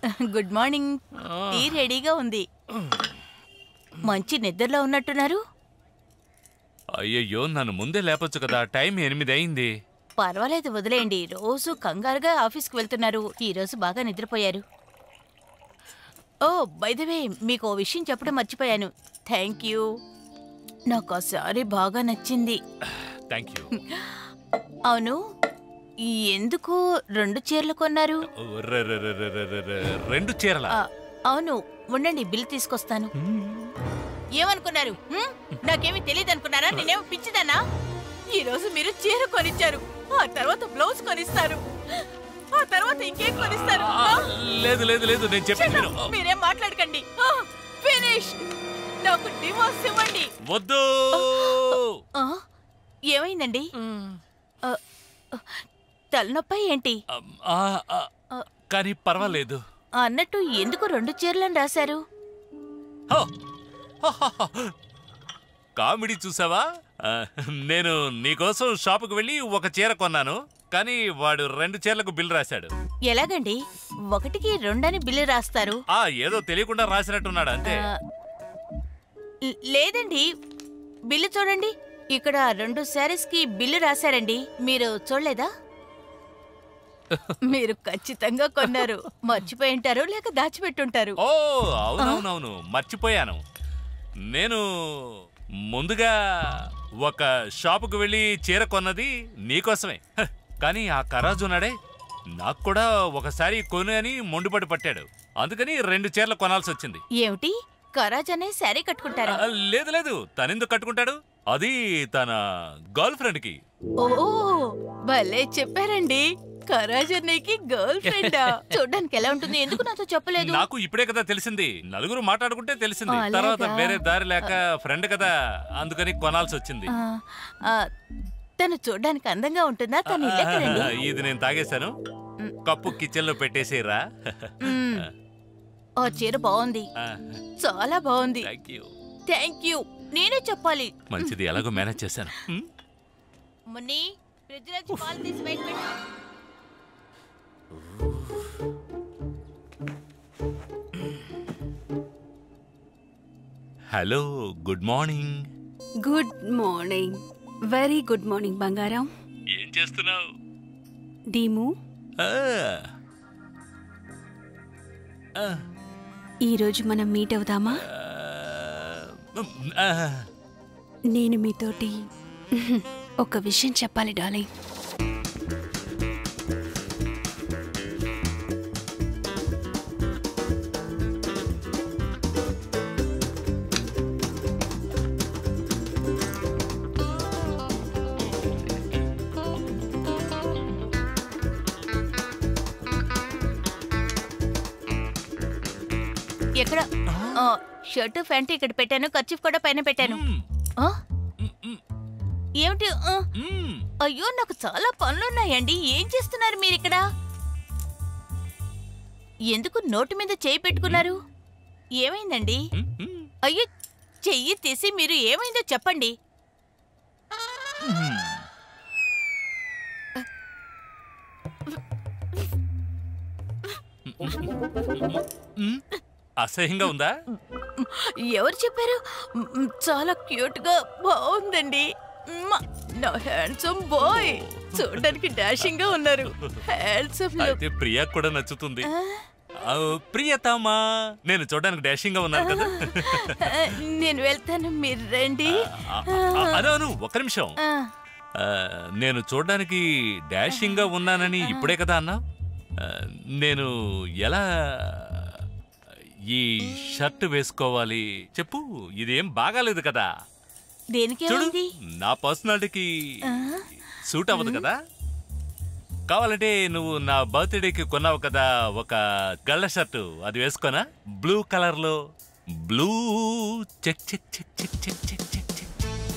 Good morning tea రెడీగా ఉంది మంచి నిద్రలో ఉన్నట్టున్నారు అయ్యయ్యో నన్ను ముందే లేపొచ్చు కదా టైం ఎనిమిది అయింది పర్వాలేదు వదిలేయండి రోజు కంగారుగా ఆఫీస్కి వెళ్తున్నారు ఈ రోజు బాగా నిద్రపోయారు ఓ బైదవే మీకు ఓ విషయం చెప్పడం మర్చిపోయాను థ్యాంక్ యూ నాకు ఆ సారీ బాగా నచ్చింది థ్యాంక్ యూ అవును ఎందుకు రెండు చీరలు కొన్నారు రె- రె- రె- రె- రె- రె- రె- రెండు చీరల ఆ, అవును ఉండండి బిల్ తీసుకొస్తాను ఏమనుకున్నారు హ్మ్? నాకేమీ తెలియదు అనుకున్నారా నేనేమో పిచ్చిదానా ఈ రోజు మీరు చీర కొనిచ్చారు ఆ తర్వాత బ్లౌజ్ కొనిస్తారు ఆ తర్వాత ఇంకేం కొనిస్తారు ఆ? లేదు లేదు లేదు నేను చెప్పేది Shut విను. up. మీరేం మాట్లాడకండి ఫినిష్ నాకు డివోర్స్ ఇవ్వండి వద్దు ఆ? ఏమైందండి ఆ, ఆ, తలనొప్పి ఏంటి ఆ, ఆ, కానీ పర్వాలేదు అన్నట్టు ఎందుకు రెండు చీరలను రాశారు హో! హో, హో, హో. కామెడీ చూసావా ఆ, నేను నీకోసం షాపుకి వెళ్ళి ఒక చీర కొన్నాను కానీ వాడు రెండు చీరలకు బిల్ రాశాడు ఎలాగండి ఒకటికి రెండని బిల్లు రాస్తారు ఆ ఏదో తెలియకుండా రాసినట్టున్నాడు అంతే ఆ, లే- లేదండి బిల్లు చూడండి ఇక్కడ రెండు శారీస్ కి బిల్లు రాశారండి మీరు చూడలేదా మీరు ఖచ్చితంగా కొన్నారు మర్చిపోయి ఉంటారు లేక దాచిపెట్టుంటారు ఓ అవునవునవును మర్చిపోయాను నేను ముందుగా ఒక షాపుకు వెళ్ళి చీర కొన్నది నీకోసమే హ, కానీ ఆ కరాజు ఉన్నాడే నాకు కూడా ఒకసారి కొను అని మొండిపడి పట్టాడు అందుకని రెండు చీరలు కొనాల్సి వచ్చింది ఏమిటి కరాజ్ అనే శారీ కట్టుకుంటారా ఆ, లేదు లేదు తనెందుకు కట్టుకుంటాడు అది తన గర్ల్ ఫ్రెండ్ కి ఓ భలే చెప్పారండి కరాజ్ అన్నయ్యకి గర్ల్ ఫ్రెండా చూడ్డానికి ఎలా ఉంటుంది ఎందుకు నాతో చెప్పలేదు నాకు ఇప్పుడే కదా తెలిసింది నలుగురు మాట్లాడుకుంటే తెలిసింది అలాగా? తర్వాత వేరే దారి లేక ఫ్రెండ్ కదా అందుకని కొనాల్సి వచ్చింది ఆ, ఆ, తను చూడ్డానికి అందంగా ఉంటుందా తను ఇల్లెక్కడండి ఇది నేను తాగేశాను కప్పు కిచెన్ లో పెట్టేసేరా మ్మ్. ఆ చీర బాగుంది చాలా బాగుంది థ్యాంక్ యూ థ్యాంక్ యూ నేనే చెప్పాలి మంచిది ఎలాగో మేనేజ్ చేశాను హ్మ్? మున్ని ఫ్రిడ్జ్ నుంచి పాలు తీసి బయట పెట్టు hello good morning good morning very good morning బంగారం ఏం చేస్తున్నావు డీము ఈరోజు మనం మీట్ అవుదామా నేను మీతోటి ఒక విషయం చెప్పాలి డార్లింగ్ ఎక్కడ ఆ, షర్టు ప్యాంటు ఇక్కడ పెట్టాను ఖర్చు కూడా పైన పెట్టాను ఆ? ఏమిటి ఆ? అయ్యో నాకు చాలా పనులున్నాయండి ఏం చేస్తున్నారు మీరు ఇక్కడ ఎందుకు నోటు మీద చేయి పెట్టుకున్నారు ఏమైందండి అయ్యో చెయ్యి తీసి మీరు ఏమైందో చెప్పండి అసహ్యంగా ఉందా ఎవరు చెప్పారు మ్, చాలా క్యూట్ గా బాగుందండి మ్మ, నా హ్యాండ్సమ్ బాయ్ చూడడానికి డాషింగ్ గా ఉన్నారు హ్యాండ్సమ్ లుక్ అయితే ప్రియా కూడా నచ్చుతుంది ఆ, ప్రియతమా నేను చూడడానికి డాషింగ్ గా ఉన్నాను కదా నేను వెళ్తాను మీరు రండి ఆ, ఆ, అదోను ఒక్క నిమిషం ఆ, ఆ, నేను చూడడానికి డాషింగ్ గా ఉన్నానని ఇప్పుడే కదా అన్నా నేను ఎలా ఈ షర్ట్ వేసుకోవాలి చెప్పు ఇదేం బాగాలేదు కదా దేనికి చూడు ఏమైంది నా పర్సనాలిటీకి ఆ, సూట్ అవ్వదు కదా కావాలంటే నువ్వు నా బర్త్డేకి కొన్నావు కదా ఒక గళ్ళ షర్టు అది వేసుకోనా బ్లూ కలర్ లో blue check check check check check check check check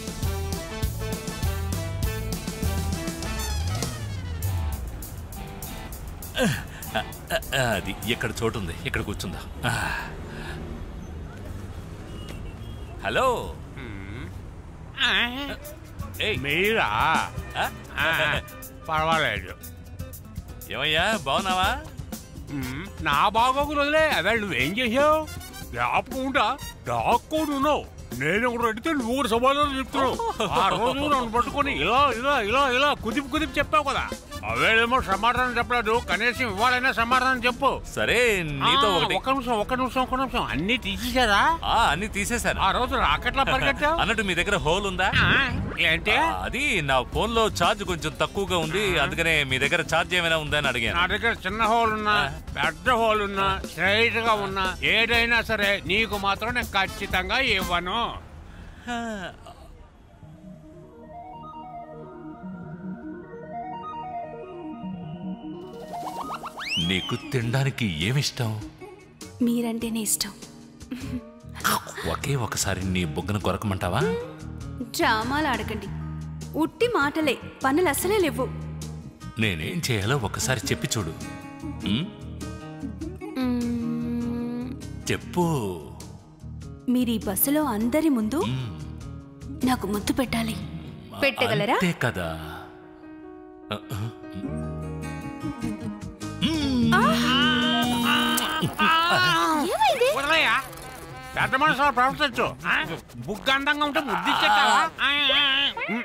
అది ఇక్కడ చోటు ఉంది ఇక్కడ కూర్చుందా హలో ఏయ్ మీరా ఆ? ఆ, పర్వాలేదు ఏమయ్యా బాగున్నావా మ్మ్, నా బాగోగులు వదిలే అదే నువ్వేం చేసావు జ్ఞాపకం ఉంటా దాక్కోని ఉన్నావు నేను ఒకటి అడిగితే నువ్వు కూడా సమాధానం చెప్తున్నావు ఆ రోజు నన్ను పట్టుకొని ఇలా ఇలా ఇలా ఇలా కుదిపి కుదిపి చెప్పావు కదా అవేడేమో సమాధానం చెప్పలేదు కనీసం ఇవ్వాలైనా సమాధానం చెప్పు సరే నీతో ఆ, ఒకటి ఒక్క నిమిషం ఒక్క నిమిషం ఒక్క నిమిషం అన్ని తీసేశారా ఆ అన్ని తీసేశాను ఆ రోజు రాకెట్లా పరిగెట్టావు అన్నట్టు మీ దగ్గర హోల్ ఉందా ఆ, ఏంటి ఆ, అది నా ఫోన్ లో ఛార్జ్ కొంచెం తక్కువగా ఉంది అందుకనే మీ దగ్గర ఛార్జ్ ఏమైనా ఉందా అని నా అడిగాను దగ్గర చిన్న హోల్ ఉన్నా పెద్ద హోల్ ఉన్నా స్ట్రైట్ గా ఉన్నా ఏదైనా సరే నీకు మాత్రం నేను ఖచ్చితంగా ఇవ్వను నీకు తినడానికి ఏమిష్టం మీరంటేనే ఇష్టం ఒకే ఒకసారి నీ బుగ్గన కొరకమంటావా డ్రామాలు ఆడకండి ఉట్టి మాటలే పనులు అసలే లేవు నేనేం చేయాలో ఒకసారి చెప్పి చూడు ఉమ్, మ్మ్, చెప్పు మీరు ఈ బస్సులో అందరి ముందు ఉమ్, నాకు ముద్దు పెట్టాలి పెట్టగలరా అంతే కదా ఆ, ఆ, వదలయ్యా పెద్ద మనుషులు ప్రవర్తించు ఆ? బుగ్గ అందంగా ఉంటే ముద్దిచ్చేస్తావా ఆ, ఆ, ఆ. ఉమ్.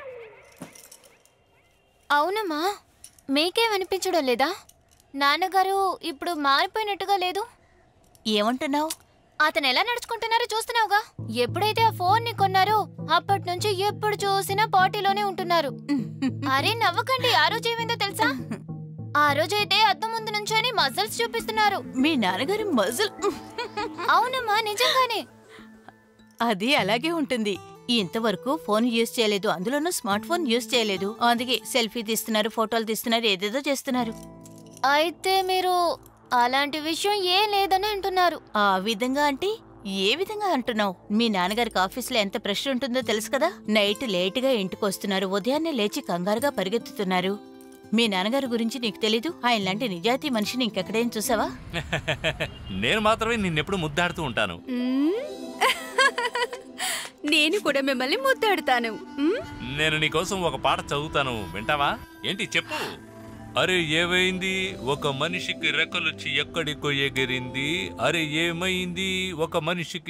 అవునమ్మా మీకేమనిపించడం లేదా నాన్నగారు ఇప్పుడు మారిపోయినట్టుగా లేదు ఏమంటున్నావు అతను ఎలా నడుచుకుంటున్నారో చూస్తున్నావుగా ఎప్పుడైతే ఆ ఫోన్ ని కొన్నారో అప్పటి నుంచి ఎప్పుడు చూసినా పార్టీలోనే ఉంటున్నారు అరే నవ్వకండి ఆ రోజు ఏమైందో తెలుసా ఆ రోజైతే అద్దం ముందు నుంచొని మజల్స్ చూపిస్తున్నారు మీ నాన్నగారి మజుల్ అవునమ్మా నిజంగానే అది అలాగే ఉంటుంది ఇంతవరకు ఫోన్ యూజ్ చేయలేదు అందులోనూ స్మార్ట్ ఫోన్ యూజ్ చేయలేదు అందుకే సెల్ఫీ తీస్తున్నారు ఫోటోలు తీస్తున్నారు ఏదేదో చేస్తున్నారు అయితే మీరు అలాంటి విషయం ఏం లేదని అంటున్నారు ఆ విధంగా అంటే ఏ విధంగా అంటున్నావు మీ నాన్నగారికి ఆఫీస్లో ఎంత ప్రెషర్ ఉంటుందో తెలుసు కదా నైట్ లేటుగా ఇంటికి వస్తున్నారు ఉదయాన్నే లేచి కంగారుగా పరిగెత్తుతున్నారు మీ నాన్నగారి గురించి నీకు తెలీదు ఆయన లాంటి నిజాయితీ మనిషిని ఇంకెక్కడేం చూసావా నేను మాత్రమే నిన్నెప్పుడు ముద్దాడుతూ ఉంటాను మ్మ్. నేను కూడా మిమ్మల్ని ముద్దాడుతాను మ్మ్? నేను నీకోసం ఒక పాట చదువుతాను వింటావా ఏంటి చెప్పు అరే ఏమైంది ఒక మనిషికి రెక్కలొచ్చి ఎక్కడికో ఎగిరింది అరే ఏమైంది ఒక మనిషికి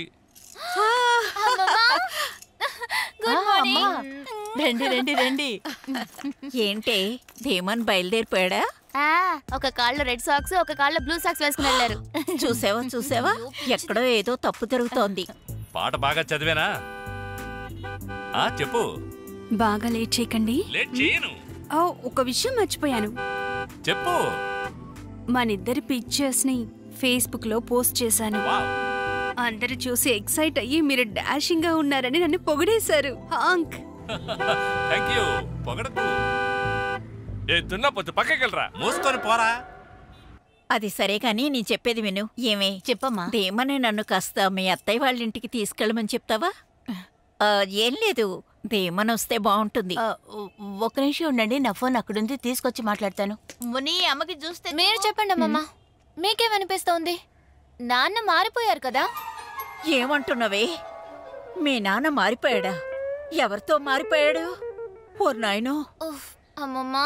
ఆ, అమ్మా. రండి రండి రండి ఏంటే ధీమన్ బయలుదేరిపోయాడా ఆ, ఒక కాళ్ళలో రెడ్ సాక్స్ ఒక కాళ్ళలో బ్లూ సాక్స్ వేసుకుని వెళ్ళారు చూసావా చూసావా ఎక్కడో ఏదో తప్పు జరుగుతోంది పాట బాగా చదివేనా ఆ చెప్పు బాగా లేట్ చేయకండి లేట్ చేయను ఓ ఒక విషయం మర్చిపోయాను చెప్పు మనిద్దరి పిక్చర్స్ ని ఫేస్బుక్ లో పోస్ట్ చేశాను వావ్ అందరూ చూసి ఎక్సైట్ అయ్యి మీరు డాషింగ్ గా ఉన్నారని నన్ను పొగిడేశారు హాంక్ థ్యాంక్ యూ పొగడకు ఏ దున్నపోతు పక్కకి వెళ్ళరా మూసుకొని పోరా అది సరే కానీ నీ చెప్పేది విను ఏమే చెప్పమ్మా దేమని నన్ను కాస్త మీ అత్తయ్య వాళ్ళ ఇంటికి తీసుకెళ్ళమని చెప్తావా ఆ, ఏం లేదు దేమని వస్తే బాగుంటుంది ఆ, ఒ- ఒక్క నిమిషం ఉండండి నా ఫోన్ అక్కడుంది తీసుకొచ్చి మాట్లాడతాను ముని అమ్మకి చూస్తే మీరు చెప్పండి అమ్మమ్మ మీకేమనిపిస్తోంది నాన్న మారిపోయారు కదా ఏమంటున్నావే మీ నాన్న మారిపోయాడా ఎవరితో మారిపోయాడు ఓ నాయనో ఉఫ్, అమ్మమ్మా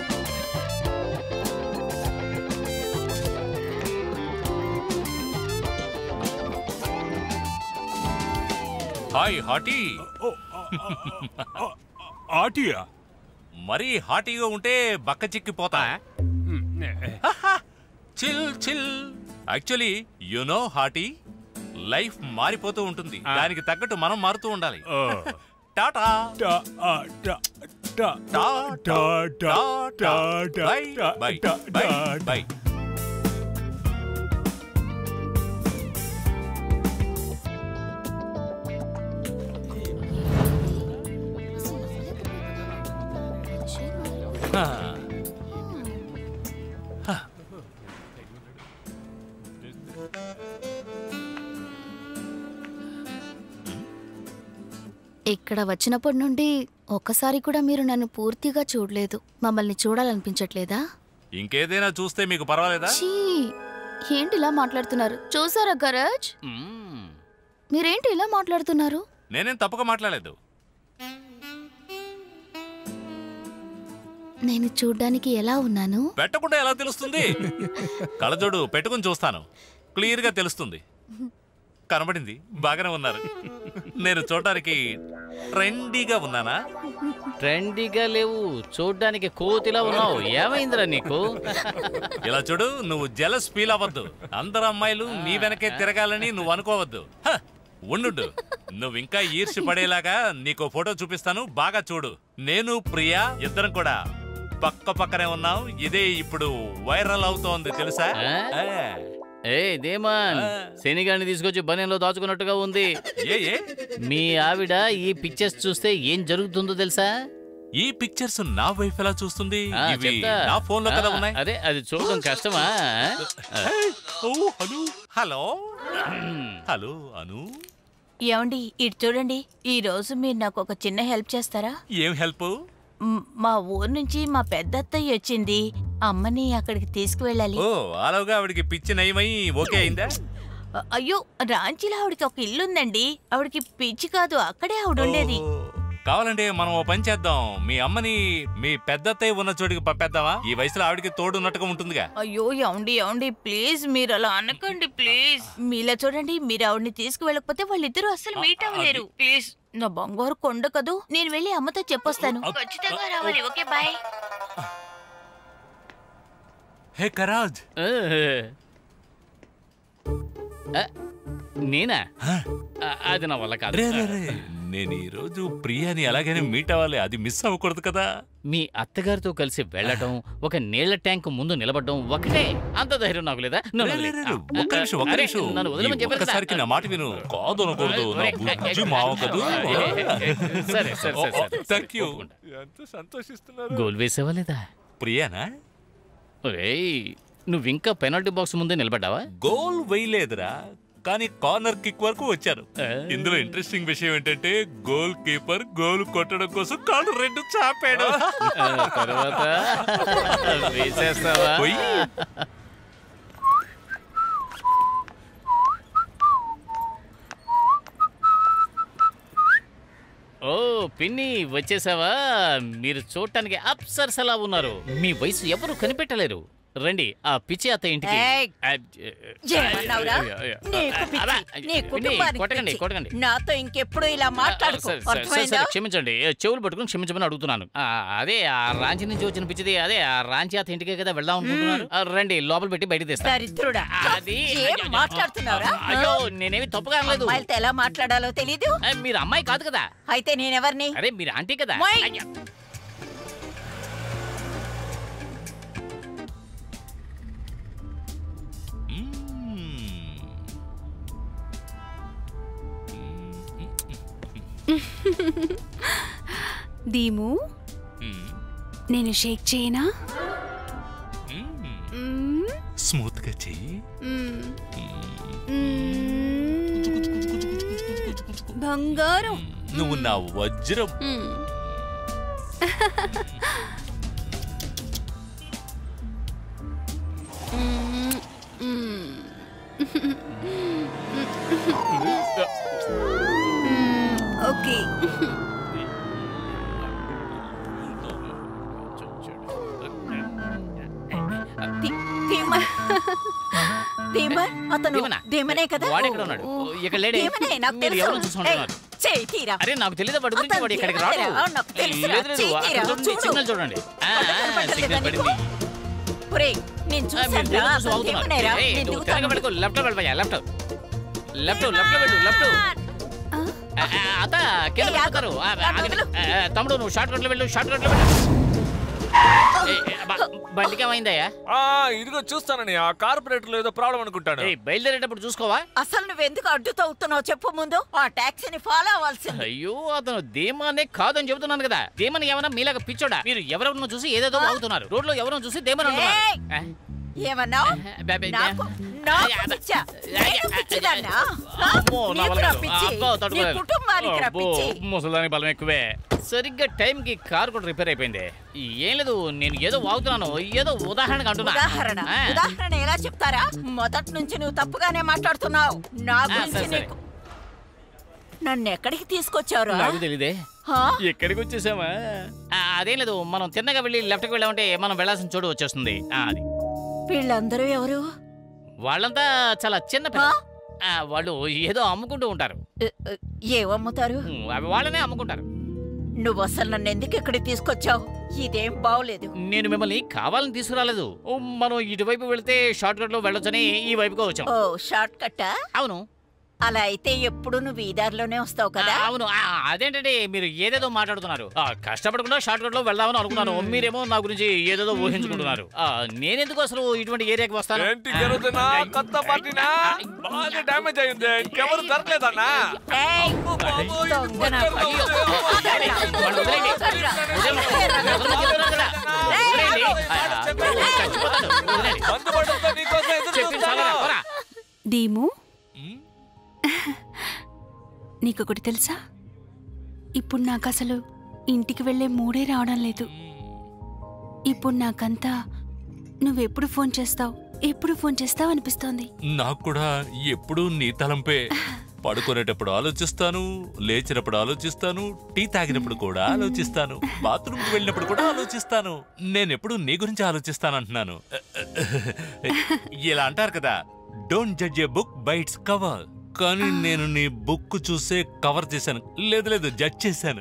హాయ్ హాటీ ఓ, ఆ, ఆ, ఆ, ఆటియా మరీ హాటీగా ఉంటే బక్క చిక్కిపోతా ఉమ్, ఏ, chill chill actually you know hottie life మారిపోతూ ఉంటుంది ఆ. దానికి తగ్గట్టు మనం మారుతూ ఉండాలి ఓ. టాటా టా, ఆ, టా, టా, టా, టా, టా, టాటా టా, టా, బై టా, బై టా, బై టా, బై హా. హా. ఇక్కడ వచ్చినప్పటి నుండి ఒక్కసారి కూడా మీరు నన్ను పూర్తిగా చూడలేదు మమ్మల్ని చూడాలనిపించట్లేదా ఇంకేదైనా చూస్తే మీకు పర్వాలేదా ఛీ ఏంటి ఇలా మాట్లాడుతున్నారు చూసారా గరజ్ మ్మ్. మీరేంటి ఇలా మాట్లాడుతున్నారు నేనేం తప్పుగా మాట్లాడలేదు నేను చూడ్డానికి ఎలా ఉన్నాను పెట్టకుండా ఎలా తెలుస్తుంది కళ్ళజోడు పెట్టుకుని చూస్తాను క్లియర్ గా తెలుస్తుంది కనబడింది బాగానే ఉన్నారు నేను చూడటానికి ట్రెండీగా ఉన్నానా ట్రెండీగా లేవు చూడ్డానికి కోతిలా ఉన్నావు ఏమైందిరా నీకు ఇలా చూడు నువ్వు జలస్ ఫీల్ అవ్వద్దు అందరు అమ్మాయిలు నీ వెనకే తిరగాలని నువ్వు అనుకోవద్దు హ, ఉండు నువ్వు ఇంకా ఈర్ష్య పడేలాగా నీకు ఫోటో చూపిస్తాను బాగా చూడు నేను ప్రియా ఇద్దరం కూడా పక్క పక్కనే ఉన్నాం ఇదే ఇప్పుడు వైరల్ అవుతోంది తెలుసా ఆ? ఆ. ఏ దేమాన్ ఆ. శనిగాన్ని తీసుకొచ్చి బనీలో దాచుకున్నట్టుగా ఉంది ఏ ఏ మీ ఆవిడ ఈ పిక్చర్స్ చూస్తే ఏం జరుగుతుందో తెలుసా ఈ పిక్చర్స్ నా వైఫ్ ఎలా చూస్తుంది ఆ, ఇవి చెప్తా. నా ఫోన్ లో కదా ఆ, ఉన్నాయి అదే అది చూడడం కష్టమా ఓ, హలో హలో హలో అను ఏమండి ఇటు చూడండి ఈ రోజు మీరు నాకు ఒక చిన్న హెల్ప్ చేస్తారా ఏం హెల్ప్ మ్, మా ఊరు నుంచి మా పెద్దత్తయ్య వచ్చింది అమ్మని అక్కడికి తీసుకువెళ్ళాలి ఓ ఆలోగా ఆవిడికి పిచ్చి నయమై ఓకే అయిందా అ- అయ్యో రాంచీలో ఆవిడకి ఒక ఇల్లు ఉందండి ఆవిడకి పిచ్చి కాదు అక్కడే ఆవిడ ఉండేది ఓ, కావాలంటే మనం ఓ పని చేద్దాం మీ అమ్మని మీ పెద్దత్తయ్య ఉన్న చోటికి పంపేద్దామా ఈ వయసులో ఆవిడికి తోడు ఉన్నట్టుగా ఉంటుందిగా అయ్యో ఏమండి ఏమండి ప్లీజ్ మీరు అలా అనకండి ప్లీజ్ మీలా చూడండి మీరు ఆవిడని తీసుకువెళ్ళకపోతే వాళ్ళిద్దరూ అస్సలు మీట్ అవ్వలేరు ప్లీజ్ నా బంగారు కొండ కదూ నేను వెళ్ళి అమ్మతో చెప్పొస్తాను అ- ఖచ్చితంగా రావాలి ఓకే బాయ్ హే కరాజ్ ఆ. ఆ, నేనా ఆ, అది నా వల్ల కాదు రే రే రే నేను ఈ రోజు ప్రియాని అలాగనే మీట్ అవ్వాలి అది మిస్ అవ్వకూడదు కదా మీ అత్తగారితో కలిసి వెళ్ళటం ఒక నీళ్ల ట్యాంక్ ముందు నిలబడడం ఒకటే అంత ధైర్యం నాకు లేదా నన్ను రే, రే, వదిలేయ్. రే, ఆ, ఒక్క నిమిషం ఒక్క అరే, నిమిషం నన్ను వదిలేమని ఈ చెప్పాను కదా. ఒక్కసారికి నా మాట విను కాదు అనకూడదు నా బుజ్జి మావ కదూ సరే సరే సరే సరే థ్యాంక్ యూ ఎంత సంతోషిస్తున్నారు గోల్ వేసావా లేదా ప్రియానా ఒరేయ్ నువ్వింకా పెనాల్టీ బాక్స్ ముందే నిలబడ్డావా గోల్ వేయలేదురా కానీ కార్నర్ కిక్ వరకు వచ్చారు ఆ. ఇందులో ఇంట్రెస్టింగ్ విషయం ఏంటంటే గోల్ కీపర్ గోల్ కొట్టడం కోసం కాళ్ళు రెండు చాపాడు ఆ, తర్వాత వేసేస్తావా పోయి. ఓ పిన్ని వచ్చేసావా మీరు చూడటానికి అప్సర్స్ అలా ఉన్నారు మీ వయసు ఎవరు కనిపెట్టలేరు రండి ఆ పిచ్చి అత్త ఇంటికి ఏయ్! ఆ, ఏమన్నావురా? నీకు పిచ్చి, అబ్బా, నీ పిన్ని, కుటుంబానికి కొట్టకండి పిచ్చి. కొట్టకండి నాతో ఇంకెప్పుడు ఇలా మాట్లాడుకో సరే, సరే, సరే, అర్థమైందా సరే, క్షమించండి ఏ, చెవులు పట్టుకుని క్షమించమని అడుగుతున్నాను ఆ, అదే ఆ రాంచీ నుంచి వచ్చిన పిచ్చిది అదే ఆ రాంచీ అత్త ఇంటికే కదా వెళ్దాం అనుకుంటున్నారు ఆ, రండి లోపల పెట్టి బయట తీస్తా దరిద్రుడా అది ఏం మాట్లాడుతున్నావురా అయ్యో నేనేమి తప్పుగా అనలేదు అమ్మాయిలతో ఎలా మాట్లాడాలో తెలీదు ఆ, మీరు అమ్మాయి కాదు కదా అయితే నేనెవరిని అరే మీరు ఆంటీ కదా మై. అయ్యా. మ్మ్. దీము మ్మ్. నేను షేక్ చేయనా మ్మ్. మ్మ్, స్మూత్ గా చెయ్యి మ్మ్, మ్మ్. బంగారం నువ్వు నా వజ్రం మ్మ్. మ్మ్, మ్మ్. మ్మ్, ఓకే ధీ- ధీమన్ ధీమన్ అతను ధీమనా? ధీమనే కదా వాడు ఎక్కడ ఉన్నాడు ఓ, ఇక్కడ లేడే ధీమనే నాకు మీరు తెలుసు ఎవరు చూసుకుంటున్నారు ఏయ్, చేయి తీరా అరే నాకు తెలియదు వాడి గురించి అతను వాడు ఇక్కడికి రాడు ధీమనేరా? నాకు తెలుసురా. లేదు లేదు చెయ్యి అక్కడ తీరా, చూడండి, చూడు. సిగ్నల్ చూడండి ఆ, కళ్ళు ఆ, కనపడలేదా సిగ్నల్ నీకు? పడింది ఒరేయ్, నేను ఆ, మీరు చూశాను దూరం రా, చూసి అతను వాగుతున్నారు. ధీమనేరా? ఏయ్, నేను నువ్వు దిగుతాను. తిరగ పెట్టుకో లెఫ్ట్ లో వెళ్ళిపోయా లెఫ్ట్ లెఫ్ట్ లెఫ్ట్ లో వెళ్ళు లెఫ్ట్ ఆ? అత కింద ఏయ్, ఆగు. పడతారు ఆ, ఆగు, ఆగండి. వదలు. ఆ, ఆ, తమ్ముడు నువ్వు షార్ట్ కట్ లో వెళ్ళు షార్ట్ కట్ లో వెళ్ళు ఏయ్, ఏయ్, అబ్బా, బండికి ఏమైందయ్యా ఆ ఇదిగో చూస్తానని ఆ కార్పొరేటర్ ఏదో ప్రాబ్లం అనుకుంటాను ఏయ్ బయలుదేరేటప్పుడు చూసుకోవా అసలు నువ్వెందుకు అడ్డు తవ్వుతున్నావు చెప్పు ముందు ఆ టాక్సీని ఫాలో అవ్వాల్సింది అయ్యో అతను దేమానే కాదని చెబుతున్నాను కదా దేమని ఏమన్నా మీలాగా పిచ్చోడా మీరు ఎవరెవరినో చూసి ఏదేదో వాగుతున్నారు రోడ్లో ఎవరో చూసి దేమని అంటున్నారు ఏయ్! ఆ? ఏమన్నావు బే, బే, నాకు నాకు పిచ్చా నేను పిచ్చిదాన్నా ఆ? అమ్మో, నా వల్ల నీకురా కాదు. పిచ్చి అబ్బో, నీ తట్టుకోలేను. కుటుంబానికి రా అబ్బో, పిచ్చి ముసలిదానికి బలం ఎక్కువే సరిగ్గా టైంకి కార్ కూడా రిపేర్ అయిపోయింది ఏం లేదు నేను ఏదో వాగుతున్నాను ఏదో ఉదాహరణగా అంటున్నా ఉదాహరణ ఆ. ఉదాహరణ ఎలా చెప్తారా మొదటి నుంచి నువ్వు తప్పుగానే మాట్లాడుతున్నావు నా ఆ, గురించి సరే, సరే. నీకు నన్ను ఎక్కడికి తీసుకొచ్చావురా నాకు తెలీదే హా? ఎక్కడికి వచ్చేసామా ఆ, అదేం లేదు మనం తిన్నగా వెళ్ళి లెఫ్ట్కి వెళ్ళామంటే మనం వెళ్ళాల్సిన చోటు వచ్చేస్తుంది ఆ, అది వీళ్ళందరూ ఎవరు వాళ్ళంతా చాలా చిన్న పిల్లలు. ఆ, వాళ్ళు ఏదో అమ్ముకుంటూ ఉంటారు ఎ, ఎ, ఏమమ్ముతారు ఉమ్, అవి వాళ్ళనే అమ్ముకుంటారు నువ్వు అసలు నన్ను ఎందుకు ఇక్కడికి తీసుకొచ్చావు ఇదేం బాగోలేదు నేను మిమ్మల్ని కావాలని తీసుకురాలేదు ఓ, మనం ఇటువైపు వెళితే షార్ట్ కట్ లో వెళ్ళొచ్చని ఈ వైపుగా వచ్చాం ఓ షార్ట్ కట్టా అవును అలా అయితే ఎప్పుడు నువ్వు ఈ దారిలోనే వస్తావు కదా ఆ, అవును ఆ, అదేంటంటే మీరు ఏదేదో మాట్లాడుతున్నారు ఆ, కష్టపడకుండా షార్ట్ కట్ లో వెళ్దామని అనుకున్నాను మీరేమో నా గురించి ఏదేదో ఊహించుకుంటున్నారు ఆ, నేనెందుకు అసలు ఇటువంటి ఏరియాకి వస్తాను ఏంటి జరుగుతున్నా కొత్త పార్టీనా బాగా డ్యామేజ్ అయింది ఇంకెవరు దొరకలేదన్నా ఏయ్, దొంగ నా అయ్యో. వాళ్ళు వదిలేయండి. వదిలేయండి. వదలమని చెప్తున్నాను కదా. వదిలేయండి. ఆ, ఆ, చచ్చిపోతాను. వదిలేయండి. మందు పడంతో నీకోసం ఎదురు చెప్పింది చాలరా, చూస్తాను పోరా. డీము ఉమ్, నీకొకటి తెలుసా ఇప్పుడు నాకు అసలు ఇంటికి వెళ్ళే మూడే రావడం లేదు ఇప్పుడు నాకంతా నువ్వెప్పుడు ఫోన్ చేస్తావు ఎప్పుడు ఫోన్ చేస్తావు అనిపిస్తోంది నాకు కూడా ఎప్పుడూ నీ తలంపే పడుకునేటప్పుడు ఆలోచిస్తాను లేచినప్పుడు ఆలోచిస్తాను టీ తాగినప్పుడు కూడా ఆలోచిస్తాను బాత్రూమ్కి వెళ్ళినప్పుడు కూడా ఆలోచిస్తాను నేను ఎప్పుడు నీ గురించి ఆలోచిస్తాను అంటున్నాను ఇలా అంటారు కదా don't judge a book by its cover కానీ నేను నీ బుక్ చూసే కవర్ చేశాను లేదు లేదు జడ్జ్ చేశాను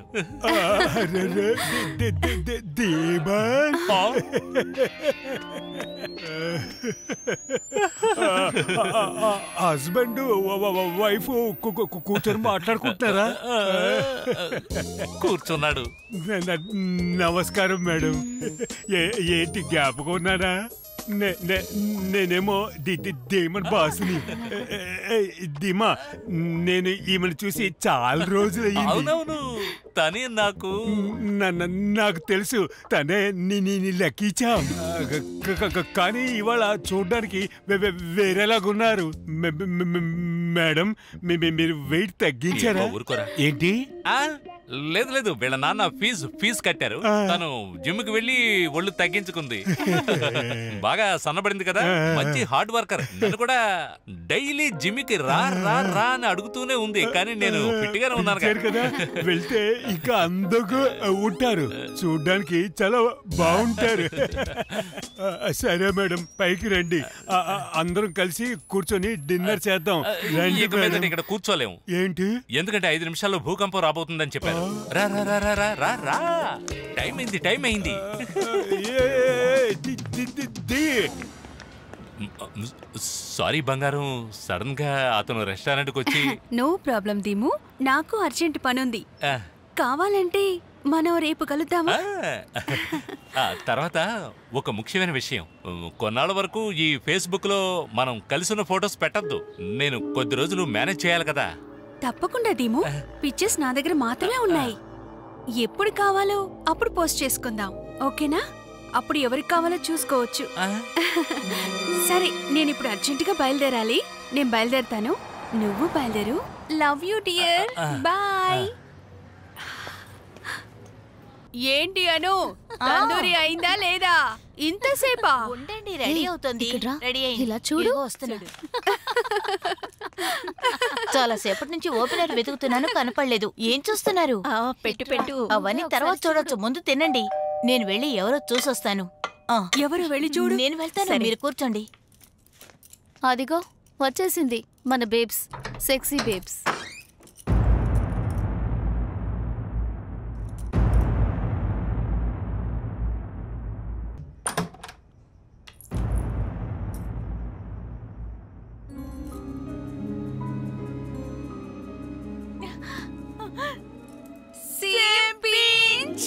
హస్బెండ్ వైఫ్ కూర్చొని మాట్లాడుకుంటున్నారా కూర్చున్నాడు న- న- నమస్కారం మేడం ఏ- ఏంటి జ్ఞాపకం ఉన్నానా నే- నే- నేనేమో ది- ది- ధీమన్ బాసుని ఏ, ఏ, ధీమా నేను ఈమెను చూసి చాలా రోజులు అవునవును తనే నాకు నాకు తెలుసు తనే నీ నీ నీ లక్కీచాం క- క- క- కానీ ఇవాళ చూడడానికి వే- వే- వేరేలాగున్నారు మే- మే- మే- మేడం మీ- మీ- మీరు వెయిట్ తగ్గించారా ఏమో ఊరుకోరా. ఏంటి ఆ లేదు లేదు వీళ్ళ నాన్న ఫీజు ఫీజు కట్టారు ఆ. తను జిమ్ కి వెళ్ళి ఒళ్ళు తగ్గించుకుంది బాగా సన్నబడింది కదా మంచి హార్డ్ వర్కర్ నన్ను కూడా డైలీ జిమ్ కి రా రా రా అని అడుగుతూనే ఉంది కానీ నేను ఫిట్ గానే ఉన్నాను పిలిచారు కదా వెళ్తే ఇంకా అందరూ ఉంటారు చూడ్డానికి చాలా బాగుంటారు ఆ, సరే మేడం పైకి రండి ఆ, ఆ, అందరం కలిసి కూర్చొని డిన్నర్ చేద్దాం రండి ఇక మీదట మేడం. ఇక్కడ కూర్చోలేము ఏంటి ఎందుకంటే ఐదు నిమిషాల్లో భూకంపం రాబోతుందని చెప్పారు రా రా రా రా రా రా రా టైం అయింది టైం అయింది ఏ, ది- ది- ది- ది. సారీ బంగారం సడన్ గా అతను రెస్టారెంట్ కి వచ్చి నో ప్రాబ్లం దీము నాకు అర్జెంట్ పనుంది ఆ, కావాలంటే మనం రేపు కలుద్దామా ఆ, తర్వాత ఒక ముఖ్యమైన విషయం కొన్నాళ్ళ వరకు ఈ ఫేస్బుక్ లో మనం కలిసిన ఫొటోస్ పెట్టద్దు నేను కొద్ది రోజులు మేనేజ్ చేయాలి కదా తప్పకుండా దీము పిక్చర్స్ నా దగ్గర మాత్రమే ఉన్నాయి ఎప్పుడు కావాలో అప్పుడు పోస్ట్ చేసుకుందాం ఓకేనా అప్పుడు ఎవరికి కావాలో చూసుకోవచ్చు ఆ, సరే నేను ఇప్పుడు అర్జెంటుగా బయలుదేరాలి నేను బయలుదేరుతాను నువ్వు బయలుదేరు లవ్ యూ డియర్ బాయ్ ఏంటి అను తందూరి అయిందా లేదా ఇంతసేపా ఉండండి రెడీ ఏయ్, అవుతుంది ఇక్కడ రా. రెడీ అయింది ఇలా చూడు. ఇదిగో వస్తున్నాడు చాలా సేపటి నుంచి ఓపెనర్ వెతుకుతున్నాను కనపడలేదు ఏం చూస్తున్నారు ఆ, పెట్టు పెట్టు అవన్నీ తర్వాత చూడొచ్చు ముందు తినండి నేను వెళ్ళి ఎవరో చూసొస్తాను ఆ, ఎవరు వెళ్ళి చూడు నేను వెళ్తాను సరే. మీరు కూర్చోండి అదిగో వచ్చేసింది మన babes sexy babes same pinch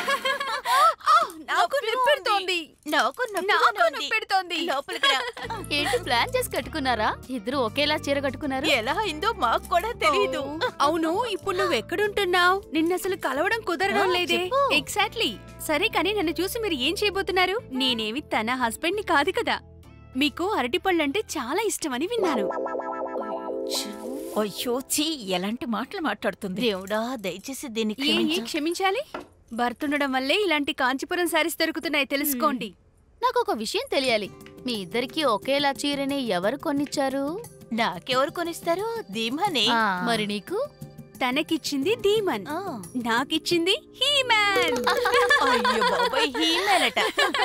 నాకు నిప్పెడుతోంది నాకు నాకు నిప్పెడుతోంది లోపలికి రా ఏంటి ప్లాన్ చేసి కట్టుకున్నారా ఇద్దరు ఒకేలా చీర కట్టుకున్నారు ఎలా అయిందో మాకు కూడా తెలియదు అవును ఇప్పుడు నువ్వు ఎక్కడుంటున్నావు నిన్న అసలు కలవడం కుదరడం ఆ, లేదే చెప్పు. ఎగ్జాక్ట్లీ సరే కానీ నన్ను చూసి మీరు ఏం చేయబోతున్నారు నేనేమి తన హస్బెండ్ ని కాదు కదా మీకు అరటిపళ్ళంటే చాలా ఇష్టమని విన్నాను అయ్యో చీ ఎలాంటి మాటలు మాట్లాడుతుంది దేవుడా దయచేసి దీన్ని ఏ ఏ క్షమించు. క్షమించాలి భర్త ఉండడం వల్లే ఇలాంటి కాంచీపురం సారీస్ దొరుకుతున్నాయి తెలుసుకోండి నాకు ఒక విషయం తెలియాలి మీ ఇద్దరికి ఒకేలా చీరని ఎవరు కొనిచ్చారు నాకెవరు కొనిస్తారు ధీమానే మరి నీకు తనకిచ్చింది ధీమన్ ఆ. నాకిచ్చింది హీమ్యాన్ అయ్యో బాబాయ్ హీమేలట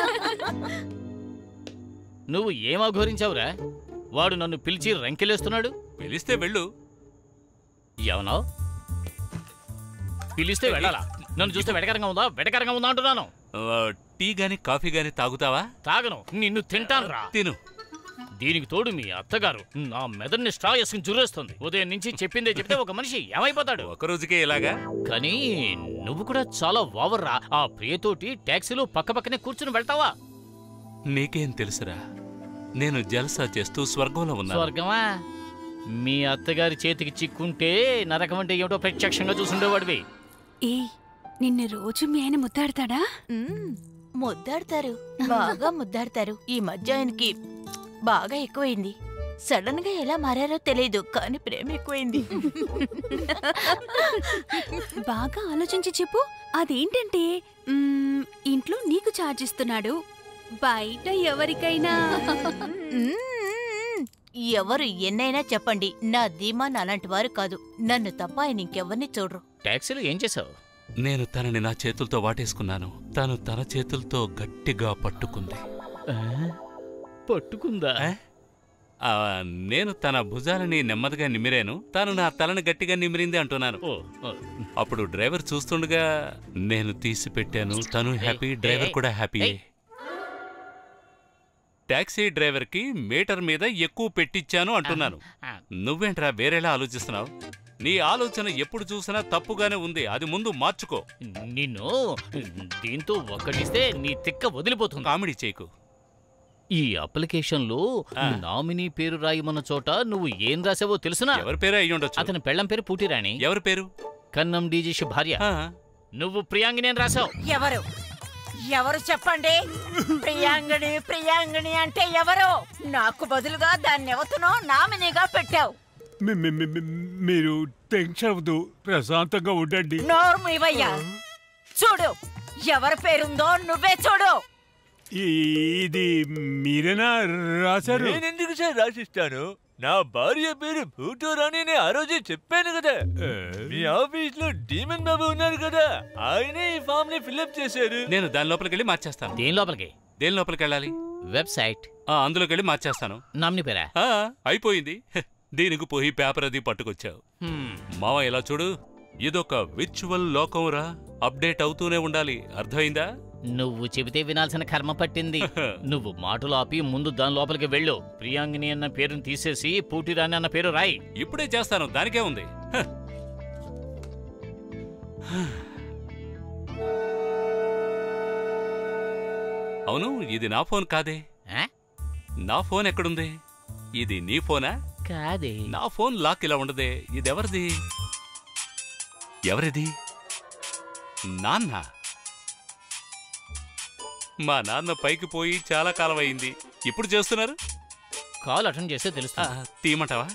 నువ్వు ఏం అఘోరించావురా వాడు నన్ను పిలిచి రంకెలేస్తున్నాడు పిలిస్తే వెళ్ళు ఎవనో పిలిస్తే వెళ్ళాలా నన్ను చూస్తే వెటకరంగా ఉందా వెటకరంగా ఉందా అంటున్నాను ఆ, టీ గాని కాఫీ గాని తాగుతావా తాగను నిన్ను తింటాను రా తిను దీనికి తోడు మీ అత్తగారు నా మెదడుని స్ట్రా వేసుకుని జురేస్తుంది ఉదయం నుంచి చెప్పిందే చెప్తే ఒక మనిషి ఏమైపోతాడు ఒక రోజుకే ఇలాగా కానీ నువ్వు కూడా చాలా ఓవర్రా ఆ ప్రియతోటి ట్యాక్సీలో పక్క పక్కనే కూర్చుని వెళ్తావా నీకేం తెలుసురా నేను జల్సా చేస్తూ స్వర్గంలో ఉన్నాను స్వర్గమా మీ అత్తగారి చేతికి చిక్కుంటే నరకం అంటే ఏమిటో ప్రత్యక్షంగా చూసుండేవాడివి ఏ నిన్ను రోజు మీ ఆయన ముద్దాడతాడా మ్మ్. ముద్దాడతారు బాగా ముద్దాడతారు ఈ మధ్య ఆయనకి బాగా ఎక్కువైంది సడన్ గా ఎలా మారారో తెలియదు కానీ ప్రేమ ఎక్కువైంది బాగా ఆలోచించి చెప్పు అదేంటంటే మ్మ్, ఇంట్లో నీకు ఛార్జ్ ఇస్తున్నాడు బయట ఎవరికైనా మ్మ్. ఎవరు ఎన్నైనా చెప్పండి నా ధీమాన్ అలాంటి వారు కాదు నన్ను తప్ప ఆయన ఇంకెవరిని చూడరు ట్యాక్సీలో ఏం చేసావు నేను తనని నా చేతులతో వాటేసుకున్నాను తను తన చేతులతో గట్టిగా పట్టుకుంది పట్టుకుందా ఏ? ఆ, నేను తన భుజాలని నెమ్మదిగా నిమిరాను తను నా తలని గట్టిగా నిమిరింది అంటున్నాను ఓ, ఓ. అప్పుడు డ్రైవర్ చూస్తుండగా నేను తీసి పెట్టాను తను హ్యాపీ డ్రైవర్ కూడా హ్యాపీ ఏయ్. టాక్సీ డ్రైవర్ కి మీటర్ మీద ఎక్కువ పెట్టించాను అంటున్నాను ఆ, నువ్వేంట్రా వేరేలా ఆలోచిస్తున్నావు నీ ఆలోచన ఎప్పుడు చూసినా తప్పుగానే ఉంది అది ముందు మార్చుకో నిన్ను దీంతో ఒక్కటిస్తే నీ తిక్క వదిలిపోతుంది కామెడీ చేయకు ఈ అప్లికేషన్ లో ఆ. నామినీ పేరు రాయమన్న చోట నువ్వు ఏం రాసావో తెలుసునా ఎవరి పేరే అయ్యి ఉండొచ్చు అతని పెళ్ళం పేరు పూటిరాణి ఎవరి పేరు కన్నం డీజేష్ భార్య ఆ, నువ్వు ప్రియాంగిని అని రాసావు ఎవరు ఎవరు చెప్పండి ప్రియాంగిణి ప్రియాంగిణి అంటే ఎవరు నాకు బదులుగా దాన్ని ఎవతనో నామినీగా పెట్టావు మీ- మీ- మీ- మీ- మీరు టెన్షన్ అవ్వదు ప్రశాంతంగా ఉండండి నోరు మీవయ్యా చూడు ఎవరి పేరుందో నువ్వే చూడు ఈ- ఇది మీరేనా రాశారు నేనెందుకు సార్ రాసిస్తాను నా భార్య పేరు భూటోరాణి అని ఆ రోజే చెప్పాను కదా మీ ఆఫీస్ లో డీమన్ బాబు ఉన్నారు కదా ఆయనే ఈ ఫామ్ ని ఫిల్అప్ చేశారు నేను దాని లోపలికి వెళ్ళి మార్చేస్తాను దేని లోపలికి దేని లోపలికి వెళ్ళాలి వెబ్సైట్ ఆ, అందులోకి వెళ్ళి మార్చేస్తాను నామినీ పేరా ఆ, అయిపోయింది హె, దీనికి పోయి పేపర్ అది పట్టుకొచ్చావు హ్మ్. మావ ఇలా చూడు ఇదొక విర్చువల్ లోకంరా అప్డేట్ అవుతూనే ఉండాలి అర్థమైందా నువ్వు చెబితే వినాల్సిన కర్మ పట్టింది నువ్వు మాటలు ఆపి ముందు దాని లోపలికి వెళ్ళు ప్రియాంగిని అన్న పేరుని తీసేసి పూటిరాణి అన్న పేరు రాయి ఇప్పుడే చేస్తాను దానికే ఉంది హ. అవును ఇది నా ఫోన్ కాదే ఆ? నా ఫోన్ ఎక్కడుంది ఇది నీ ఫోనా కాదే నా ఫోన్ లాక్ ఇలా ఉండదే ఇదెవరిది ఎవరిది నాన్న మా నాన్న పైకి పోయి చాలా కాలం అయింది ఇప్పుడు చేస్తున్నారు కాల్ అటెండ్ చేస్తే ఆ, తెలుస్తుంది తీయమంటావా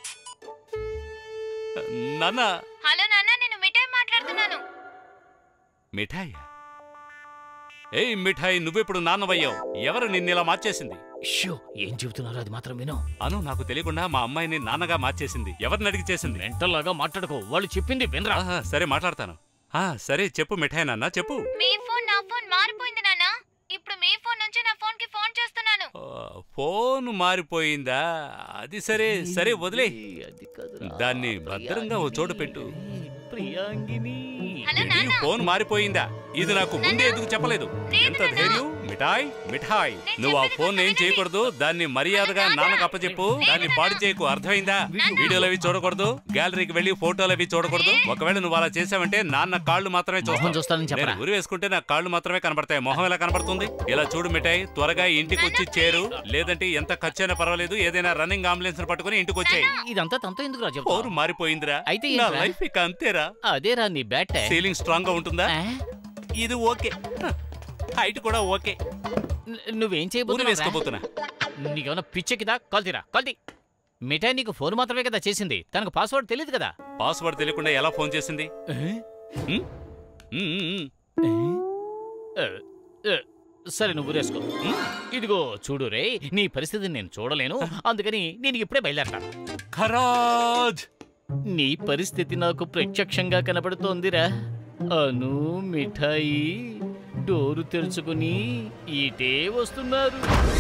నాన్న హలో నాన్న నేను మిఠాయి మాట్లాడుతున్నాను మిఠాయి ఏయ్ మిఠాయి నువ్వెప్పుడు నాన్నవయ్యావు ఎవరు నిన్నిలా మార్చేసింది షో ఏం చెబుతున్నారో అది మాత్రం విను అను నాకు తెలియకుండా మా అమ్మాయిని నాన్నగా మార్చేసింది ఎవరిని అడిగి చేసింది మెంటల్ లాగా మాట్లాడుకో వాళ్ళు చెప్పింది వినరా ఆహా, సరే మాట్లాడతాను ఆ, సరే చెప్పు మిఠాయి నాన్న చెప్పు మీ ఫోన్ నా ఫోన్ మారిపోయింది నాన్న ఇప్పుడు మీ ఫోన్ నుంచి నా ఫోన్ కి ఫోన్ చేస్తున్నాను ఆ, ఫోన్ మారిపోయిందా అది సరే సరే వదిలే అది కాదురా. దాన్ని భద్రంగా ఓ చోటు పెట్టు ప్రియాంగిని హలో ఏంటి, నాన్న ఫోన్ మారిపోయిందా ఇది నాకు ముందే ఎందుకు చెప్పలేదు ఎంత ధైర్యం మిఠాయ్ మిఠాయ్ నువ్వు ఆ ఫోన్ ఏం చేయకూడదు దాన్ని మర్యాదగా నాన్నకు అప్పచెప్పు దాన్ని పాడు చేయకు అర్థమైందా వీడియోలు అవి చూడకూడదు గ్యాలరీకి వెళ్ళి ఫోటోలు అవి చూడకూడదు ఒకవేళ నువ్వు అలా చేసావంటే నాన్న కాళ్ళు మాత్రమే మొహం చూస్తాను చూస్తానని చెప్పరా నేను ఉరి వేసుకుంటే నా కాళ్ళు మాత్రమే కనబడతాయి మొహం ఎలా కనబడుతుంది ఇలా చూడు మిఠాయి త్వరగా ఇంటికి వచ్చి చేరు లేదంటే ఎంత ఖర్చైనా పర్వాలేదు ఏదైనా రన్నింగ్ అంబులెన్స్ పట్టుకుని ఇంటికి వచ్చాయి ఇదంతా తనతో ఎందుకు రా ఫోన్ చెప్తావు మారిపోయిందిరా అయితే నా ఏంట్రా? లైఫ్ ఇక అంతేరా అదేరా నీ బ్యాట్ సీలింగ్ స్ట్రాంగ్ గా ఉంటుందా ఇది ఓకే హైట్ కూడా ఓకే నువ్వేం ఊరి చేయబోతున్నావు వేసుకోబోతున్నా నీకేమైనా పిచ్చెక్కిదా కాల్తీరా కాల్తీ మిఠాయి నీకు ఫోన్ మాత్రమే కదా చేసింది తనకు పాస్వర్డ్ తెలియదు కదా పాస్వర్డ్ తెలియకుండా ఎలా ఫోన్ చేసింది ఉమ్? ఉమ్, ఉమ్, ఉమ్. ఏ, ఏ, సరే నువ్వు ఊరేసుకో ఇదిగో చూడు రే నీ పరిస్థితిని నేను చూడలేను అందుకని నేను ఇప్పుడే బయలుదేరతాను ఖరాజ్ నీ పరిస్థితి నాకు ప్రత్యక్షంగా కనబడుతోందిరా అను మిఠాయి డోరు తెరుచుకుని ఇటే వస్తున్నారు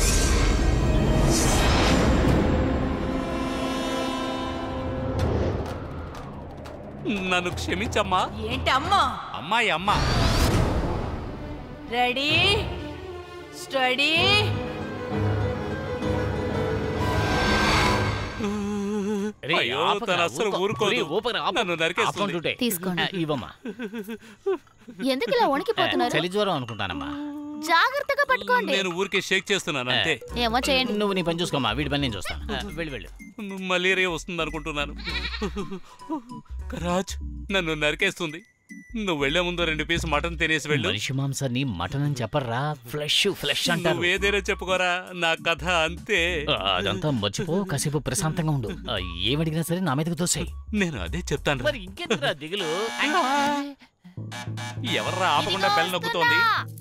నన్ను క్షమించమ్మా ఏంటి అమ్మా అమ్మాయి అమ్మ రెడీ స్టడీ రే, అయ్యో, ఆపకురా, తను అస్సలు ఊరుకో. ఊరుకోదు. రే, ఊపకురా, ఆపు. నన్ను నరికేస్తుంది. ఆపుకుంటుంటే. తీసుకోండి. ఆ, ఇవ్వమ్మా ఎందుకు ఇలా వణికిపోతున్నారు చలి జ్వరం అనుకుంటానమ్మా జాగ్రత్తగా పట్టుకోండి నేను ఊరికే షేక్ చేస్తున్నాను అంతే ఏమో చేయండి నువ్వు నీ పని చూసుకోమ్మా వీడి పని నేను చూస్తాను ఆ, వెళ్ళు వెళ్ళు మలేరియా వస్తుంది అనుకుంటున్నాను రాజ్ నన్ను నరికేస్తుంది నువ్వు వెళ్లే ముందు రెండు పీస్ మటన్ తినేసి వెళ్ళు మనిషి మాంసాన్ని మటన్ అని చెప్పర్రా ఫ్లెష్ ఫ్లెష్ అంటారు నువ్వేదైనా చెప్పుకోరా నా కథ అంతే ఆ, అదంతా మర్చిపో కాసేపు ప్రశాంతంగా ఉండు ఆ, ఏమడిగినా సరే నా మీదకి దోసాయి నేను అదే చెప్తాను మరి ఇంకెందుకురా దిగులు ఎవర్రా ఆపకుండా బెల్ నొక్కుతోంది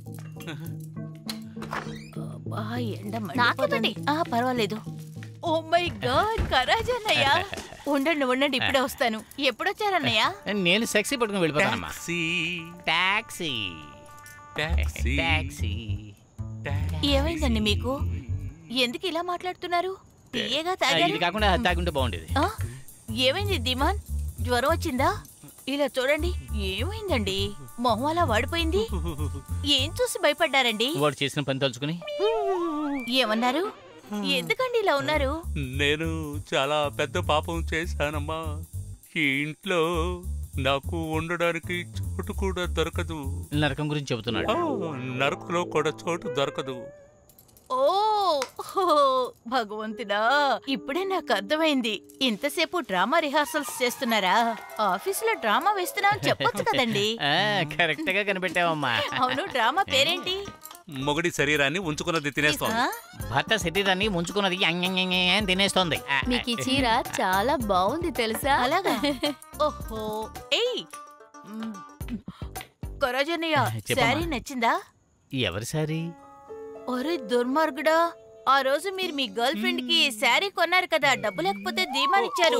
అబ్బా, ఎండ నాకివ్వండి. మండిపోతుంది. ఆ పర్వాలేదు ఓ మై గాడ్ కరాజ్ అన్నయ్య ఉండండి ఉండండి ఇప్పుడే వస్తాను ఎప్పుడొచ్చారన్నయ్య నేను సెక్సీ పట్టుకుని వెళ్ళిపోతానమ్మా టాక్సీ టాక్సీ టాక్సీ టాక్సీ ఏమైందండి మీకు ఎందుకు ఇలా మాట్లాడుతున్నారు తీయగా ఆ, తాగారు ఇది కాకుండా తాగుంటే బాగుండేది ఆ? ఏమైంది దిమాన్ జ్వరం వచ్చిందా ఇలా చూడండి ఏమైందండి మొహం అలా వాడిపోయింది ఏం చూసి భయపడ్డారండి వాడు చేసిన పని తలుచుకుని ఏమన్నారు ఎందుకండి ఇలా ఉన్నారు నేను చాలా పెద్ద పాపం చేశానమ్మా ఈ ఇంట్లో నాకు ఉండడానికి చోటు కూడా దొరకదు నరకం గురించి చెబుతున్నాడు ఆ, నరకులో కూడా చోటు దొరకదు ఓ హో, భగవంతుడా ఇప్పుడే నాకు అర్థమైంది ఇంతసేపు డ్రామా రిహార్సల్స్ చేస్తున్నారా ఆఫీసులో డ్రామా వేస్తున్నాం చెప్పొచ్చు కదండి కరెక్ట్ గా కనిపెట్టావమ్మా అవును డ్రామా పేరేంటి మొగడి శరీరాన్ని ఉంచుకున్నది తినేస్తోంది ఆ? భర్త శరీరాన్ని ముంచుకున్నది యంగ్ యంగ్ యంగ్ యంగ్ అని తినేస్తోంది ఆ, మీకు ఈ చీర చాలా బాగుంది తెలుసా అలాగా ఓహో ఏయ్ మ్, కొరాజన్నయ్య చెప్పమ్మా. శారీ నచ్చిందా ఎవరి సారీ ఒరే దుర్మార్గుడా ఆ రోజు మీరు మీ గర్ల్ ఫ్రెండ్ కి శారీ కొన్నారు కదా డబ్బు లేకపోతే ధీమానిచ్చారు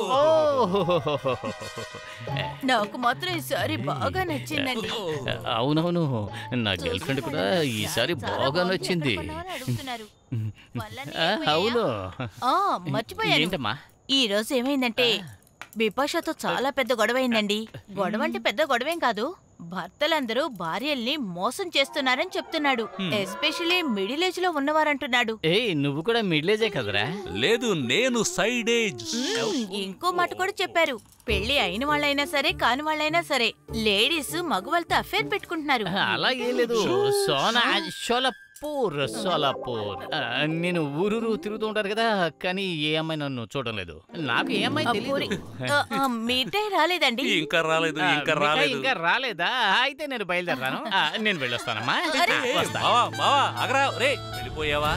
నాకు మాత్రం ఈ శారీ బాగా నచ్చిందండి అవునవును నా గర్ల్ ఫ్రెండ్ కూడా ఈసారి చాలా బాగా బాగుంది. నచ్చింది ఎక్కడ కొన్నావని అడుగుతున్నారు. వల్లనే ఆ, అయిపోయాయా? అవును ఆ, మర్చిపోయాను ఏంటమ్మా ఈ రోజు ఏమైందంటే బిపాషాతో చాలా పెద్ద గొడవ అయిందండి గొడవ అంటే పెద్ద గొడవేం కాదు భర్తలందరూ భార్యల్ని మోసం చేస్తున్నారని చెప్తున్నాడు ఎస్పెషలీ మిడిల్ ఏజ్ లో ఉన్నవారంటున్నాడు ఏయ్ నువ్వు కూడా మిడిల్ ఏజే కదరా లేదు నేను సైడ్ ఏజ్ మ్మ్, ఇంకో మాట కూడా చెప్పారు పెళ్లి అయిన వాళ్ళైనా సరే కాని వాళ్ళైనా సరే లేడీస్ మగవాళ్ళతో అఫేర్ పెట్టుకుంటున్నారు అలా ఏం లేదు సోనా షోలాపూర్ సోలాపూర్ ఆ, నేను ఊరూరు తిరుగుతూ ఉంటారు కదా కానీ ఏ అమ్మాయి నన్ను చూడడం లేదు నాకు ఏ అమ్మాయి ఆ, పూరి. తెలియదు ఆ, ఆ, మీటే రాలేదండి ఇంకా రాలేదు ఆ, ఇంకా మిఠాయి రాలేదు ఇంకా రాలేదా అయితే నేను బయలుదేరతాను ఆ, నేను వెళ్ళొస్తానమ్మా అరే. ఆ, వస్తా మావా మావా అగరా రే వెళ్ళిపోయావా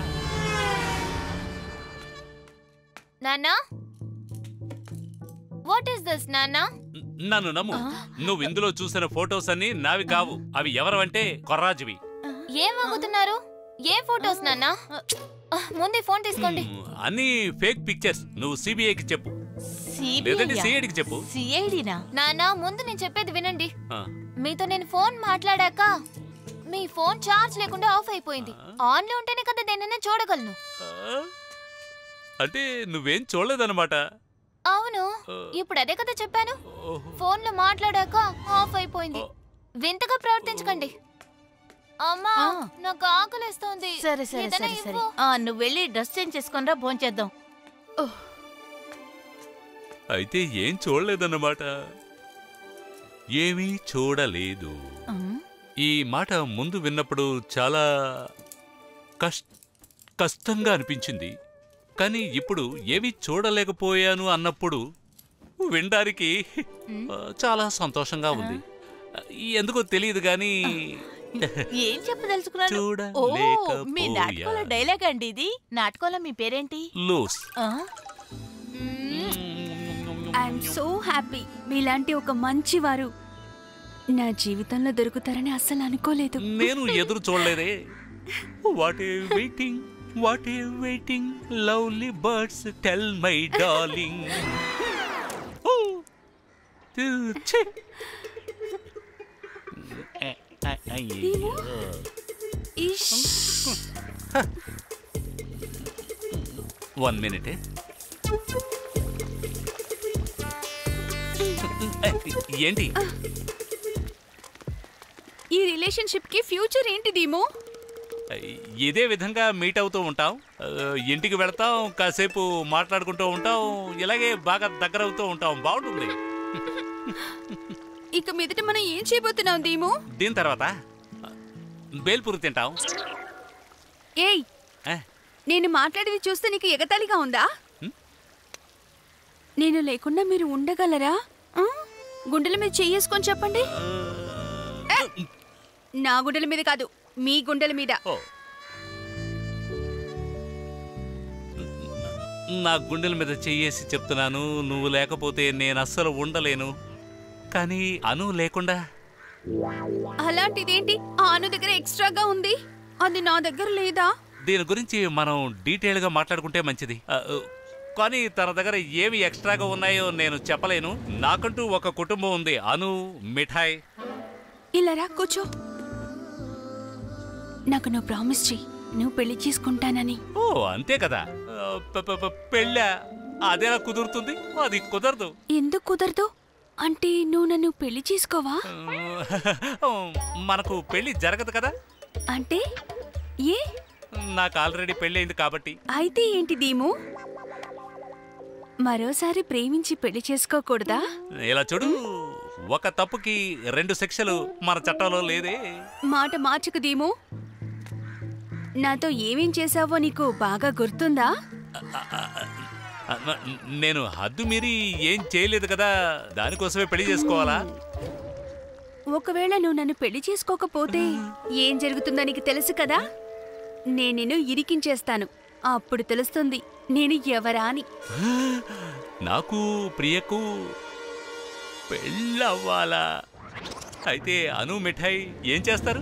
నాన్నా వాట్ ఈస్ దిస్ నాన్నా నన్ను నమ్ము నువ్వు ఇందులో చూసిన ఫోటోస్ అన్ని నావి కావు అవి ఎవరవంటే కొర్రాజువి ఏం వాగుతున్నారు ఏ ఫోటోస్ నాన్నా ఆ, ముందు ఈ ఫోన్ తీసుకోండి మ్, అన్ని ఫేక్ పిక్చర్స్ నువ్వు సిబిఐకి చెప్పు లేదంటే సిఐడికి చెప్పు సిఐడినా నాన్నా ముందు నేను చెప్పేది వినండి ఆ, మీతో నేను ఫోన్ మాట్లాడాక మీ ఫోన్ ఛార్జ్ లేకుండా ఆఫ్ అయిపోయింది ఆన్ లో ఉంటేనే కదా దేనైనా చూడగలను ఆ? అంటే నువ్వేం చూడలేదన్నమాట అవును ఇప్పుడు అదే కదా చెప్పాను ఓహో. ఫోన్ లో మాట్లాడాక ఆఫ్ అయిపోయింది వింతగా ప్రవర్తించకండి అమ్మా ఆ. నాకు ఆకలిస్తోంది సరే సరే ఏదైనా సరే సరే ఇవ్వు. ఆ నువ్వు వెళ్ళి డ్రెస్ చేంజ్ చేసుకొని రా భోంచేద్దాం అయితే ఏం చూడలేదన్నమాట ఏమీ చూడలేదు ఉమ్, ఈ మాట ముందు విన్నప్పుడు చాలా కష్ కష్టంగా అనిపించింది కానీ ఇప్పుడు ఏమీ చూడలేకపోయాను అన్నప్పుడు వినడానికి ఆ, చాలా సంతోషంగా ఉంది ఎందుకో తెలియదు కానీ ఏం చెప్పదలుచుకున్నాను ఓ మీ నాటకంలో డైలాగ్ అండి ఇది నాటకంలో మీ పేరేంటి లూస్ ఆ? ఐఎమ్ సో హ్యాపీ మీలాంటి ఒక మంచి వారు నా జీవితంలో దొరుకుతారని అస్సలు అనుకోలేదు నేను ఎదురు చూడలేదే what a waiting what a waiting lovely birds tell my darling ఛీ! ఏ, ఆ, అయ్యయ్యో. ఇష్ వన్ మినిట్ ఏంటి ఈ రిలేషన్షిప్ కి ఫ్యూచర్ ఏంటి దీము ఇదే విధంగా మీట్ అవుతూ ఉంటాం ఆ, ఇంటికి వెళ్తాం కాసేపు మాట్లాడుకుంటూ ఉంటాం ఇలాగే బాగా దగ్గర అవుతూ ఉంటాం బాగుంటుంది ఇక మీదట మనం ఏం చేయబోతున్నాం దీము దీని తర్వాత బేల్పూరి తింటాం ఏయ్ ఆ, నేను మాట్లాడేది చూస్తే నీకు ఎగతాళిగా ఉందా నేను లేకుండా మీరు ఉండగలరా ఆ? గుండెల మీద చెయ్యేసుకొని చెప్పండి ఏ! నా గుండెల మీద కాదు మీ గుండెల మీద ఓ. నా గుండెల మీద చెయ్యేసి చెప్తున్నాను నువ్వు లేకపోతే నేను అస్సలు ఉండలేను కానీ అను లేకుండా అలాంటిదేంటి ఆ అను దగ్గర ఎక్స్ట్రాగా ఉంది అది నా దగ్గర లేదా దీని గురించి మనం డీటెయిల్గా మాట్లాడుకుంటే మంచిది ఆ, కానీ తన దగ్గర ఏమి ఎక్స్ట్రాగా ఉన్నాయో నేను చెప్పలేను నాకంటూ ఒక కుటుంబం ఉంది అను మిఠాయ్ ఇలా రా కూర్చో నాకు నువ్వు ప్రామిస్ చెయ్యి నువ్వు పెళ్లి చేసుకుంటానని ఓ అంతే కదా ఆ, ప- ప- ప- పెళ్ళా అదేలా కుదురుతుంది అది కుదరదు ఎందుకు కుదరదు అంటే నువ్వు నన్ను పెళ్లి చేసుకోవా ఆ, మనకు పెళ్లి జరగదు కదా అంటే ఏ నాకు ఆల్రెడీ పెళ్ళయింది కాబట్టి అయితే ఏంటి దీము మరోసారి ప్రేమించి పెళ్లి చేసుకోకూడదా ఇలా చూడు ఒక తప్పుకి రెండు శిక్షలు మన చట్టంలో లేదే మాట మార్చుకు దీము నాతో ఏమేం చేశావో నీకు బాగా గుర్తుందా ఆ, నేను హద్దు మీరి ఏం చేయలేదు కదా దానికోసమే పెళ్లి చేసుకోవాలా ఒకవేళ నువ్వు నన్ను పెళ్లి చేసుకోకపోతే ఏం జరుగుతుందో నీకు తెలుసు కదా నేను నిన్ను ఇరికించేస్తాను అప్పుడు తెలుస్తుంది నేను ఎవరా అని నాకు ప్రియకు పెళ్ళవ్వాలా అయితే అను మిఠాయి ఏం చేస్తారు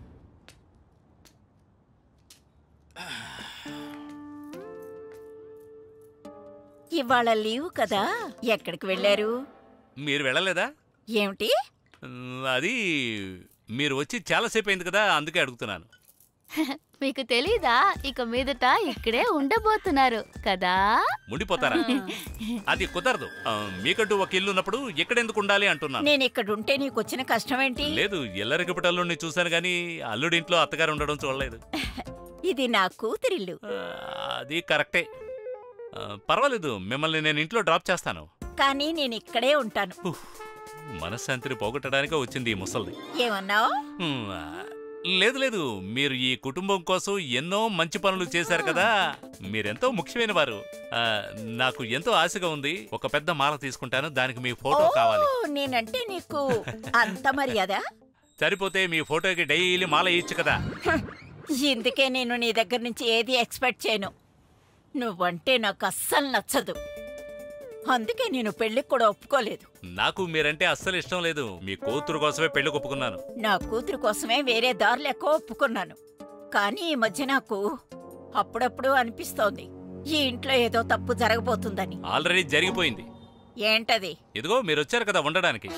ఇవాళ లీవ్ కదా ఎక్కడికి వెళ్ళారు మీరు వెళ్ళలేదా ఏమిటి ఉమ్, అది మీరు వచ్చి చాలాసేపు అయింది కదా అందుకే అడుగుతున్నాను మీకు తెలీదా ఇక మీదట ఇక్కడే ఉండబోతున్నారు కదా ఉండిపోతారా అది కుదరదు ఆ, మీకంటూ ఒక ఇల్లు ఉన్నప్పుడు ఎక్కడెందుకు ఉండాలి అంటున్నాను నేను ఇక్కడ ఉంటే నీకు వచ్చిన కష్టం ఏంటి లేదు ఎల్లరికపటి అల్లుడిని చూశాను కానీ అల్లుడింట్లో అత్తగారు ఉండడం చూడలేదు ఇది నా కూతురిల్లు ఆ, అది కరెక్టే ఆ, పర్వాలేదు మిమ్మల్ని నేను ఇంట్లో డ్రాప్ చేస్తాను కానీ నేను ఇక్కడే ఉంటాను ఉఫ్, మనశ్శాంతిని పోగొట్టడానికే వచ్చింది ఈ ముసల్ది ఏమన్నావు హ్మ్, ఆ, లేదు లేదు మీరు ఈ కుటుంబం కోసం ఎన్నో మంచి పనులు చేశారు కదా మీరెంతో ముఖ్యమైన వారు ఆ, నాకు ఎంతో ఆశగా ఉంది ఒక పెద్ద మాల తీసుకుంటాను దానికి మీ ఫోటో కావాలి ఓ, నేనంటే నీకు అంత మర్యాద సరిపోతే మీ ఫోటోకి డైలీ మాల ఇచ్చు కదా ఇందుకే నేను నీ దగ్గర నుంచి ఏది ఎక్స్పెక్ట్ చేయను నువ్వంటే నాకు అస్సలు నచ్చదు అందుకే నేను పెళ్లికి కూడా ఒప్పుకోలేదు నాకు మీరంటే అస్సలు ఇష్టం లేదు మీ కూతురు కోసమే పెళ్లి ఒప్పుకున్నాను నా కూతురు కోసమే వేరే దారి లెక్క ఒప్పుకున్నాను కానీ ఈ మధ్య నాకు అప్పుడప్పుడు అనిపిస్తోంది ఈ ఇంట్లో ఏదో తప్పు జరగబోతుందని ఆల్రెడీ జరిగిపోయింది ఏంటది ఇదిగో మీరు వచ్చారు కదా ఉండడానికి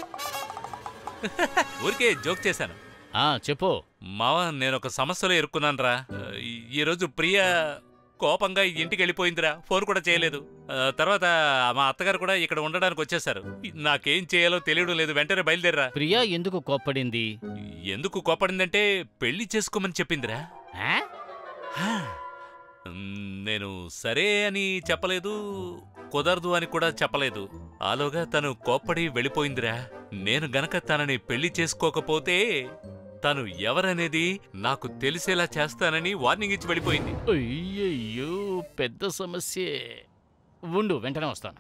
ఊరికే జోక్ చేశాను ఆ చెప్పు మావా నేను ఒక సమస్యలో ఇరుక్కున్నాను రా ఈరోజు ప్రియ కోపంగా ఇంటికి వెళ్ళిపోయిందిరా ఫోన్ కూడా చేయలేదు ఆ, తర్వాత మా అత్తగారు కూడా ఇక్కడ ఉండడానికి వచ్చేసారు నాకేం చేయాలో తెలియడం లేదు వెంటనే బయలుదేరరా ప్రియా ఎందుకు కోప్పడింది ఎందుకు కోపడిందంటే పెళ్లి చేసుకోమని చెప్పిందిరా ఆ? హా. మ్, నేను సరే అని చెప్పలేదు కుదరదు అని కూడా చెప్పలేదు ఆలోగా తను కోప్పడి వెళ్ళిపోయిందిరా నేను గనక తనని పెళ్లి చేసుకోకపోతే తను ఎవరనేది నాకు తెలిసేలా చేస్తానని వార్నింగ్ ఇచ్చి వెళ్ళిపోయింది అయ్యయ్యో పెద్ద సమస్యే ఉండు వెంటనే వస్తాను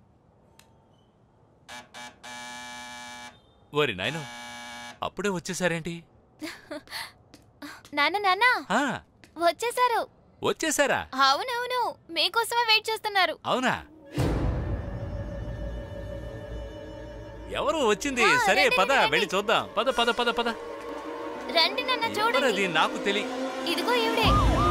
ఓరి నాయనో అప్పుడే వచ్చేసారేంటి నాన్న నాన్న ఆ, వచ్చేసారు వచ్చేసారా అవునవును మీకోసమే వెయిట్ చేస్తున్నారు అవునా ఎవరు వచ్చింది ఆ, సరే రండి, పద రండి, వెళ్ళి చూద్దాం పద పద పద పద రండి నాన్న ఎవరది చూడండి నాకు తెలియ ఇదిగో ఈవిడే